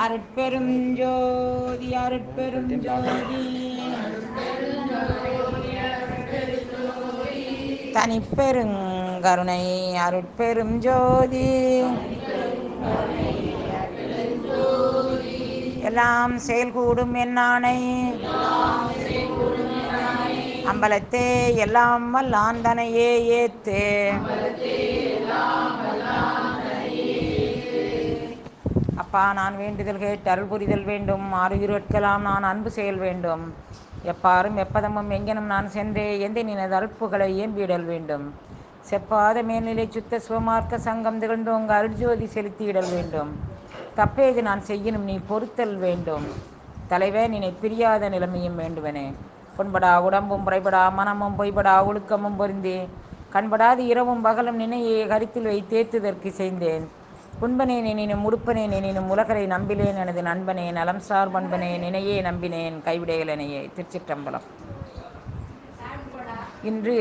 அருட்பெரும் ஜோதி அருட்பெரும் ஜோதி தனிப்பெருங்கருணை அருட்பெரும் ஜோதி எல்லாம் செயல்கூடும் என்னானை அம்பலத்தே எல்லாம் வல்லாந்தனையே ஏத்து அப்பா நான் வேண்டுதல் கேட்டு அருள் புரிதல் வேண்டும் ஆறுயிரட்கெல்லாம் நான் அன்பு செயல் வேண்டும் எப்பாரும் எப்பதமும் எங்கெனும் நான் சென்றே எந்த நினது அருட்புகளை ஏம்பிடல் வேண்டும் செப்பாத மேல்நிலை சுத்த சிவமார்க்க சங்கம் திகழ்ந்தோங்க அருட்ஜோதி செலுத்தியிடல் வேண்டும் தப்பேது நான் செய்யணும் நீ பொறுத்தல் வேண்டும் தலைவே நினை பிரியாத நிலைமையும் வேண்டுவனே புண்படா உடம்பும் புறைபடா மனமும் பொய்படா ஒழுக்கமும் பொருந்தே கண்படாது இரவும் பகலும் நினையே கருத்தில் வைத்தேத்துதற்கு செய்தேன் புண்பனே நினைனும் உடுப்பனே நினைனும் உலகரை நம்பிலேன் எனது நண்பனே நலம் சார் பண்பனே நினையே நம்பினேன் கைவிடையலனையே திருச்சிற்றம்பலம் இன்று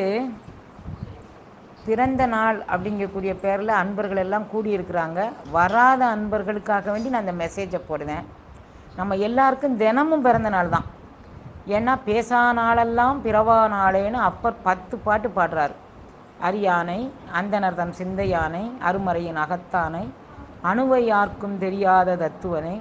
பிறந்த நாள் அப்படிங்கக்கூடிய பேரில் அன்பர்கள் எல்லாம் கூடியிருக்கிறாங்க வராத அன்பர்களுக்காக வேண்டி நான் இந்த மெசேஜை போடுவேன் நம்ம எல்லாருக்கும் தினமும் பிறந்த நாள் தான் ஏன்னா பேசா நாளெல்லாம் பிறவா நாளேன்னு அப்பர் பத்து பாட்டு பாடுறாரு அரியானை அந்தனர்தம் சிந்தையானை அருமறையின் அகத்தானை அணுவை யாருக்கும் தெரியாத தத்துவனை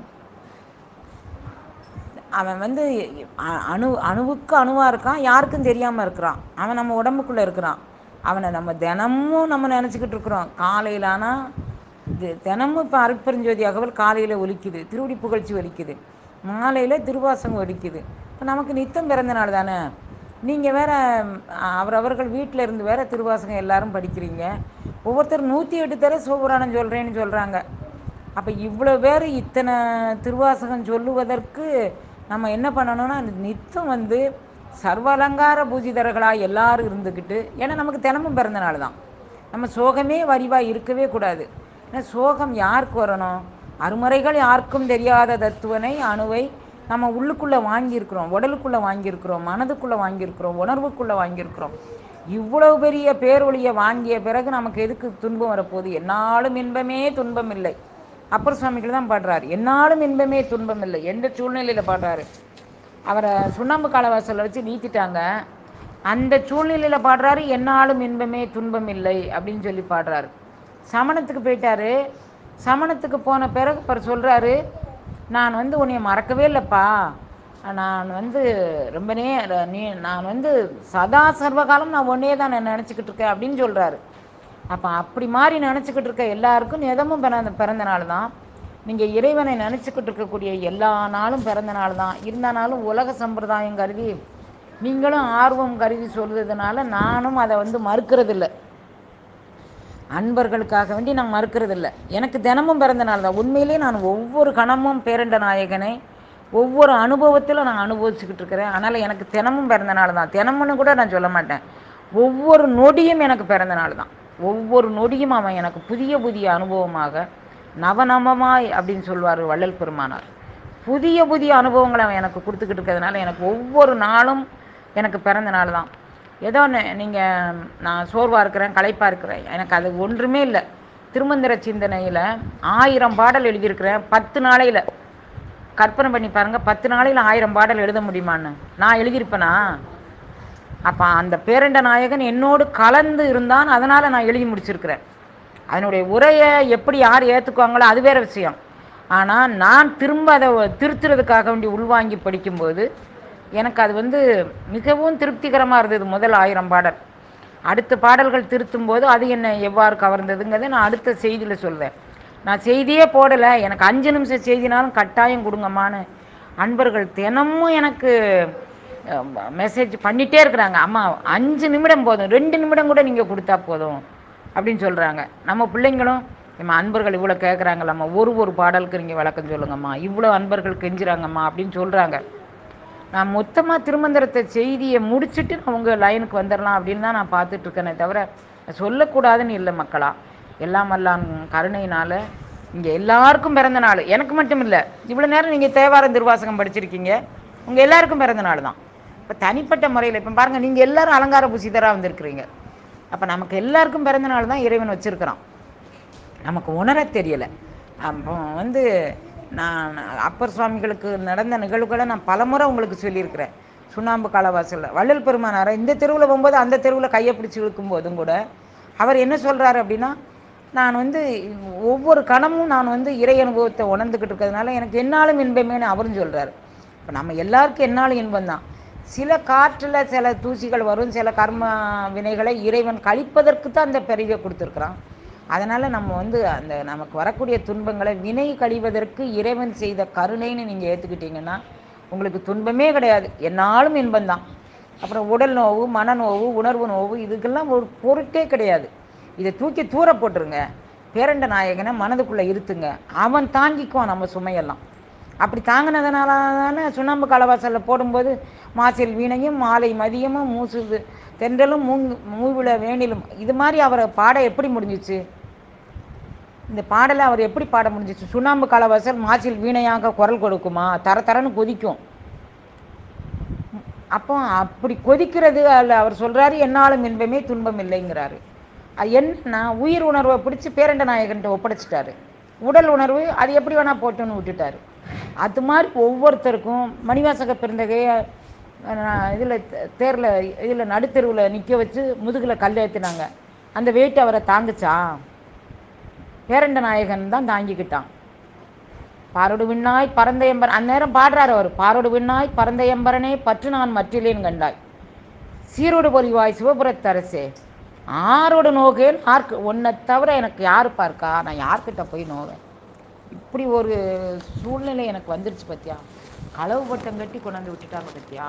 அவன் வந்து அ- அணு அணுவுக்கு அணுவாக இருக்கான் யாருக்கும் தெரியாமல் இருக்கிறான் அவன் நம்ம உடம்புக்குள்ளே இருக்கிறான் அவனை நம்ம தினமும் நம்ம நினச்சிக்கிட்டு இருக்கிறோம் காலையில் ஆனால் இது தினமும் இப்போ அருட்பெருஞ்சோதி அகவல் காலையில் ஒலிக்குது திருவடி புகழ்ச்சி ஒலிக்குது மாலையில் திருவாசகம் ஒலிக்குது இப்போ நமக்கு நித்தம் பிறந்த நாள் தானே நீங்கள் வேற அவரவர்கள் வீட்டில் இருந்து வேற திருவாசகம் எல்லாரும் படிக்கிறீங்க ஒவ்வொருத்தர் நூற்றி எட்டு தர சிவபுராணம் சொல்கிறேன்னு சொல்கிறாங்க அப்போ இவ்வளோ பேர் இத்தனை திருவாசகம் சொல்லுவதற்கு நம்ம என்ன பண்ணணும்னா நித்தம் வந்து சர்வ அலங்கார பூஜிதர்களாக எல்லாரும் இருந்துக்கிட்டு ஏன்னா நமக்கு தினமும் பிறந்த நாள் தான் நம்ம சோகமே வரிவாக இருக்கவே கூடாது ஏன்னா சோகம் யாருக்கு வரணும் அருமறைகள் யாருக்கும் தெரியாத தத்துவனை அணுவை நம்ம உள்ளுக்குள்ளே வாங்கியிருக்கிறோம் உடலுக்குள்ளே வாங்கியிருக்கிறோம் மனதுக்குள்ளே வாங்கியிருக்கிறோம் உணர்வுக்குள்ளே வாங்கியிருக்கிறோம் இவ்வளவு பெரிய பேரொழியை வாங்கிய பிறகு நமக்கு எதுக்கு துன்பம் வரப்போகுது என்னாலும் இன்பமே துன்பம் இல்லை அப்பர் சுவாமிகள் தான் பாடுறாரு என்னாலும் இன்பமே துன்பம் இல்லை எந்த சூழ்நிலையில் பாடுறாரு அவரை சுண்ணாம்பு காலவாசலில் வச்சு நீத்திட்டாங்க அந்த சூழ்நிலையில் பாடுறாரு என்னாலும் இன்பமே துன்பம் இல்லை அப்படின்னு சொல்லி பாடுறாரு சமணத்துக்கு போயிட்டாரு சமணத்துக்கு போன பிறகு அவர் சொல்கிறாரு நான் வந்து உன்னைய மறக்கவே இல்லைப்பா நான் வந்து ரொம்ப நே நீ நான் வந்து சதா சர்வகாலம் நான் ஒன்னே தான் நான் நினச்சிக்கிட்டு இருக்கேன் அப்படின்னு சொல்கிறாரு அப்போ அப்படி மாதிரி நினச்சிக்கிட்டு இருக்க எல்லாருக்கும் நிதமும் பிறந்த பிறந்த நாள் தான் நீங்கள் இறைவனை நினச்சிக்கிட்டு இருக்கக்கூடிய எல்லா நாளும் பிறந்த நாள் தான் இருந்தாலும் உலக சம்பிரதாயம் கருதி நீங்களும் ஆர்வம் கருதி சொல்றதுனால நானும் அதை வந்து மறுக்கிறதில்ல அன்பர்களுக்காக வேண்டி நான் மறுக்கிறதில்ல எனக்கு தினமும் பிறந்த நாள் தான் உண்மையிலேயே நான் ஒவ்வொரு கணமும் பேரண்ட நாயகனை ஒவ்வொரு அனுபவத்தில் நான் அனுபவிச்சுக்கிட்டு இருக்கிறேன் அதனால் எனக்கு தினமும் பிறந்த நாள் தான் தினமும்னு கூட நான் சொல்ல மாட்டேன் ஒவ்வொரு நொடியும் எனக்கு பிறந்த நாள் தான் ஒவ்வொரு நொடியும் அவன் எனக்கு புதிய புதிய அனுபவமாக நவநவமாய் அப்படின்னு சொல்வார் வள்ளல் பெருமானார் புதிய புதிய அனுபவங்களை அவன் எனக்கு கொடுத்துக்கிட்டு இருக்கிறதுனால எனக்கு ஒவ்வொரு நாளும் எனக்கு பிறந்த நாள் தான் ஏதோ நீங்கள் நான் சோர்வாக இருக்கிறேன் களைப்பாக இருக்கிறேன் எனக்கு அது ஒன்றுமே இல்லை திருமந்திர சிந்தனையில் ஆயிரம் பாடல் எழுதியிருக்கிறேன் பத்து நாளையில் கற்பனை பண்ணி பாருங்கள் பத்து நாளையில் ஆயிரம் பாடல் எழுத முடியுமான்னு நான் எழுதியிருப்பேனா அப்போ அந்த பேரண்ட நாயகன் என்னோடு கலந்து இருந்தான் அதனால் நான் எழுதி முடிச்சிருக்கிறேன் அதனுடைய உரையை எப்படி யார் ஏற்றுக்குவாங்களோ அது வேற விஷயம் ஆனால் நான் திரும்ப அதை திருத்துறதுக்காக வேண்டி உள்வாங்கி படிக்கும்போது எனக்கு அது வந்து மிகவும் திருப்திகரமாக இருந்தது முதல் ஆயிரம் பாடல் அடுத்த பாடல்கள் திருத்தும் போது அது என்னை எவ்வாறு கவர்ந்ததுங்கிறத நான் அடுத்த செய்தியில் சொல்வேன் நான் செய்தியே போடலை எனக்கு அஞ்சு நிமிஷம் செய்தினாலும் கட்டாயம் கொடுங்கம்மான்னு அன்பர்கள் தினமும் எனக்கு மெசேஜ் பண்ணிகிட்டே இருக்கிறாங்க அம்மா அஞ்சு நிமிடம் போதும் ரெண்டு நிமிடம் கூட நீங்கள் கொடுத்தா போதும் அப்படின்னு சொல்கிறாங்க நம்ம பிள்ளைங்களும் நம்ம அன்பர்கள் இவ்வளோ கேட்குறாங்களம்மா ஒரு ஒரு பாடலுக்கு நீங்கள் விளக்கம் சொல்லுங்கம்மா இவ்வளோ அன்பர்கள் கெஞ்சுறாங்கம்மா அப்படின்னு சொல்கிறாங்க நான் மொத்தமாக திருமந்திரத்தை செய்தியை முடிச்சுட்டு நான் உங்கள் லைனுக்கு வந்துடலாம் அப்படின்னு தான் நான் பார்த்துட்டு இருக்கேனே தவிர சொல்லக்கூடாதுன்னு இல்லை மக்களா எல்லாம் வல்லான் கருணையினால் இங்கே எல்லாருக்கும் பிறந்த நாள் எனக்கு மட்டும் இல்லை இவ்வளோ நேரம் நீங்கள் தேவாரம் திருவாசகம் படிச்சிருக்கீங்க உங்கள் எல்லாருக்கும் பிறந்த நாள் தான் இப்போ தனிப்பட்ட முறையில் இப்போ பாருங்கள் நீங்கள் எல்லாரும் அலங்கார பூசிதராக வந்திருக்கிறீங்க அப்போ நமக்கு எல்லாருக்கும் பிறந்த நாள் தான் இறைவன் வச்சுருக்கிறான் நமக்கு உணர தெரியலை அப்போ வந்து நான் அப்பர் சுவாமிகளுக்கு நடந்த நிகழ்வுகளை நான் பலமுறை உங்களுக்கு சொல்லியிருக்கிறேன் சுண்ணாம்பு காலவாசலில் வள்ளல் பெருமானாரை இந்த தெருவில் போகும்போது அந்த தெருவில் கையை பிடிச்சி இழுக்கும் போதும் கூட அவர் என்ன சொல்கிறாரு அப்படின்னா நான் வந்து ஒவ்வொரு கணமும் நான் வந்து இறை அனுபவத்தை உணர்ந்துக்கிட்டு இருக்கிறதுனால எனக்கு என்னாலும் இன்பமேன்னு அவரும் சொல்கிறாரு இப்போ நம்ம எல்லாருக்கும் என்னாலும் இன்பம் தான் சில காற்றில் சில தூசிகள் வரும் சில கர்ம வினைகளை இறைவன் கழிப்பதற்கு தான் அந்த பிறவியை கொடுத்துருக்குறான் அதனால் நம்ம வந்து அந்த நமக்கு வரக்கூடிய துன்பங்களை வினை கழிவதற்கு இறைவன் செய்த கருணைன்னு நீங்கள் ஏற்றுக்கிட்டீங்கன்னா உங்களுக்கு துன்பமே கிடையாது என்னாலும் இன்பம்தான் அப்புறம் உடல் நோவு மனநோவு உணர்வு நோவு இதுக்கெல்லாம் ஒரு பொருட்டே கிடையாது இதை தூக்கி தூர போட்டுருங்க பேரண்ட நாயகனை மனதுக்குள்ளே இருத்துங்க அவன் தாங்கிக்குவான் நம்ம சுமையெல்லாம் அப்படி தாங்கினதுனால தானே சுண்ணாம்பு காலவாசலில் போடும்போது மாசில் வீணையும் மாலை மதியமும் மூசு தென்றலும் மூங் மூவில வேணிலும் இது மாதிரி அவரை பாட எப்படி முடிஞ்சிச்சு இந்த பாடலை அவர் எப்படி பாட முடிஞ்சிச்சு சுண்ணாம்பு காலவாசல் மாசில் வீணையாக குரல் கொடுக்குமா தர தரன்னு கொதிக்கும் அப்போ அப்படி கொதிக்கிறது அல்ல அவர் சொல்கிறாரு என்னாலும் இன்பமே துன்பம் இல்லைங்கிறாரு அது என்னன்னா உயிர் உணர்வை பிடிச்சி பேரண்ட நாயகன்ட்ட ஒப்படைச்சிட்டாரு உடல் உணர்வு அது எப்படி வேணால் போட்டுன்னு விட்டுட்டாரு அது மாதிரி ஒவ்வொருத்தருக்கும் மணிவாசக பெருந்தகைய இதில் தேரில் இதில் நடுத்தெருவில் நிற்க வச்சு முதுகில் கல் ஏற்றினாங்க அந்த வெயிட் அவரை தாங்குச்சா பேரண்ட நாயகன் தான் தாங்கிக்கிட்டான் பாரோடு விண்ணாய் பரந்த எம்பர் அந்நேரம் பாடுறாரு அவர் பாரோடு விண்ணாய் பரந்த எம்பரனே பற்று நான் மற்றிலேன் கண்டாய் சீரோடு பொலிவாய் சிவபுரத்தரசே ஆரோடு நோகேன் ஆர்க்கு உன்னை தவிர எனக்கு யார் பார்க்கா நான் யார்கிட்ட போய் நோவேன் இப்படி ஒரு சூழ்நிலை எனக்கு வந்துருச்சு பத்தியா களவு பட்டம் கட்டி கொண்டாந்து விட்டுட்டாங்க பத்தியா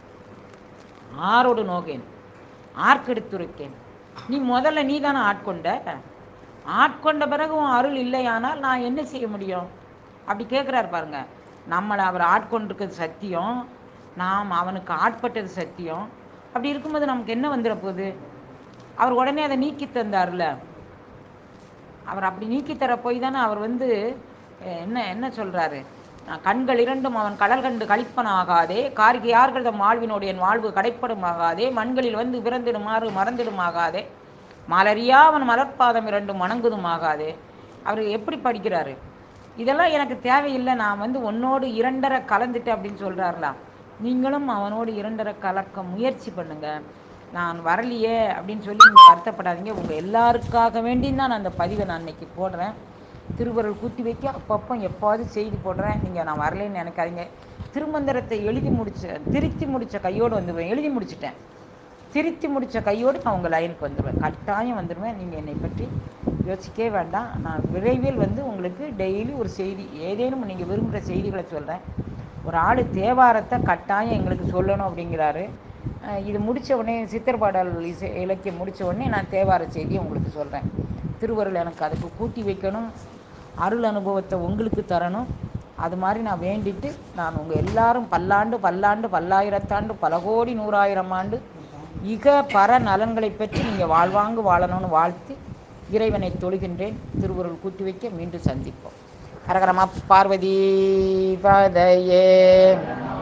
ஆரோடு நோகேன் ஆர்க்கெடுத்துரைக்கேன் நீ முதல்ல நீ தானே ஆட்கொண்ட ஆட்கொண்ட பிறகு உன் அருள் இல்லையானால் நான் என்ன செய்ய முடியும் அப்படி கேட்குறாரு பாருங்க நம்மளை அவர் ஆட்கொண்டிருக்கிறது சத்தியம் நாம் அவனுக்கு ஆட்பட்டது சத்தியம் அப்படி இருக்கும்போது நமக்கு என்ன வந்துட போகுது அவர் உடனே அதை நீக்கி தந்தார்ல அவர் அப்படி நீக்கி தர போய் தானே அவர் வந்து அஹ், என்ன என்ன சொல்றாரு அஹ், கண்கள் இரண்டும் அவன் கடல் கண்டு கழிப்பனாகாதே கார்கி யார்களது வாழ்வினோடு என் வாழ்வு கடைப்படுமாகாதே மண்களில் வந்து பிறந்திடுமாறு மறந்திடுமாகாதே மலரியா அவன் மலர்பாதம் இரண்டும் வணங்குதுமாகாதே அவர் எப்படி படிக்கிறாரு இதெல்லாம் எனக்கு தேவையில்லை நான் வந்து உன்னோடு இரண்டரை கலந்துட்டேன் அப்படின்னு சொல்கிறாருலாம் நீங்களும் அவனோடு இரண்டரை கலக்க முயற்சி பண்ணுங்க நான் வரலையே அப்படின்னு சொல்லி நீங்கள் வருத்தப்படாதீங்க உங்கள் எல்லாருக்காக வேண்டி தான் நான் அந்த பதிவை நான் இன்னைக்கு போடுறேன் திருவருள் கூட்டி வைக்க அப்பப்போ எப்போது செய்தி போடுறேன் நீங்கள் நான் வரலைன்னு நினைக்காதீங்க திருமந்திரத்தை எழுதி முடிச்ச திருத்தி முடிச்ச கையோடு வந்துடுவேன் எழுதி முடிச்சிட்டேன் திருத்தி முடிச்ச கையோடு நான் உங்கள் லைனுக்கு வந்துடுவேன் கட்டாயம் வந்துடுவேன் நீங்கள் என்னை பற்றி யோசிக்கவே வேண்டாம் நான் விரைவில் வந்து உங்களுக்கு டெய்லி ஒரு செய்தி ஏதேனும் நீங்கள் விரும்புகிற செய்திகளை சொல்கிறேன் ஒரு ஆள் தேவாரத்தை கட்டாயம் எங்களுக்கு சொல்லணும் அப்படிங்கிறாரு அஹ் இது முடிச்ச உடனே சித்தர் பாடல் இசை இலக்கியம் முடிச்ச உடனே நான் தேவார செய்தியை உங்களுக்கு சொல்கிறேன் திருவருள் எனக்கு அதுக்கு கூட்டி வைக்கணும் அருள் அனுபவத்தை உங்களுக்கு தரணும் அது மாதிரி நான் வேண்டிட்டு நான் உங்கள் எல்லாரும் பல்லாண்டு பல்லாண்டு பல்லாயிரத்தாண்டு பல கோடி நூறாயிரம் ஆண்டு இக பர நலன்களை பெற்று நீங்கள் வாழ்வாங்கு வாழணும்னு வாழ்த்தி இறைவனை தொழுகின்றேன் திருவருள் கூட்டி வைக்க மீண்டும் சந்திப்போம் ஹரஹரமா பார்வதி பதையே